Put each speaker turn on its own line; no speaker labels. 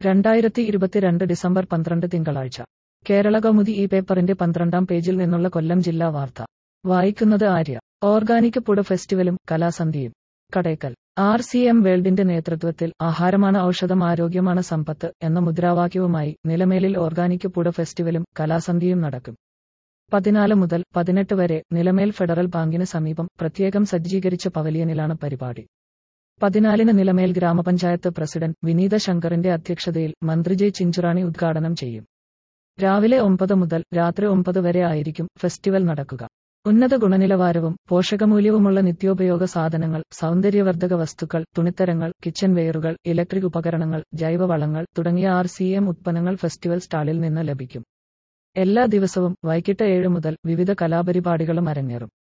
രണ്ടായിരത്തി ഇരുപത്തിരണ്ട് ഡിസംബർ പന്ത്രണ്ട് തിങ്കളാഴ്ച കേരള കൗമുദി ഈ പേപ്പറിന്റെ പന്ത്രണ്ടാം പേജിൽ നിന്നുള്ള കൊല്ലം ജില്ലാ വാർത്ത വായിക്കുന്നത് ആര്യ ഓർഗാനിക് പുഡ് ഫെസ്റ്റിവലും കലാസന്ധ്യയും കടേക്കൽ ആർ സി എം വേൾഡിന്റെ നേതൃത്വത്തിൽ ആഹാരമാണ് ഔഷധം ആരോഗ്യമാണ് സമ്പത്ത് എന്ന മുദ്രാവാക്യവുമായി നിലമേലിൽ ഓർഗാനിക് പുഡ് ഫെസ്റ്റിവലും കലാസന്ധ്യയും നടക്കും പതിനാല് മുതൽ പതിനെട്ട് വരെ നിലമേൽ ഫെഡറൽ ബാങ്കിന് സമീപം പ്രത്യേകം സജ്ജീകരിച്ച പവലിയനിലാണ് പരിപാടി പതിനാലിന് നിലമേൽ ഗ്രാമപഞ്ചായത്ത് പ്രസിഡന്റ് വിനീത ശങ്കറിന്റെ അധ്യക്ഷതയിൽ മന്ത്രി ജെ ചിഞ്ചുറാണി ഉദ്ഘാടനം ചെയ്യും രാവിലെ ഒമ്പത് മുതൽ രാത്രി ഒമ്പത് വരെ ആയിരിക്കും ഫെസ്റ്റിവൽ നടക്കുക ഉന്നത ഗുണനിലവാരവും പോഷകമൂല്യവുമുള്ള നിത്യോപയോഗ സാധനങ്ങൾ സൗന്ദര്യവർദ്ധക വസ്തുക്കൾ തുണിത്തരങ്ങൾ കിച്ചൺ വെയറുകൾ ഇലക്ട്രിക് ഉപകരണങ്ങൾ ജൈവവളങ്ങൾ തുടങ്ങിയ ആർ സി എം ഉത്പന്നങ്ങൾ ഫെസ്റ്റിവൽ സ്റ്റാളിൽ നിന്ന് ലഭിക്കും എല്ലാ ദിവസവും വൈകിട്ട് ഏഴ് മുതൽ വിവിധ കലാപരിപാടികളും അരങ്ങേറും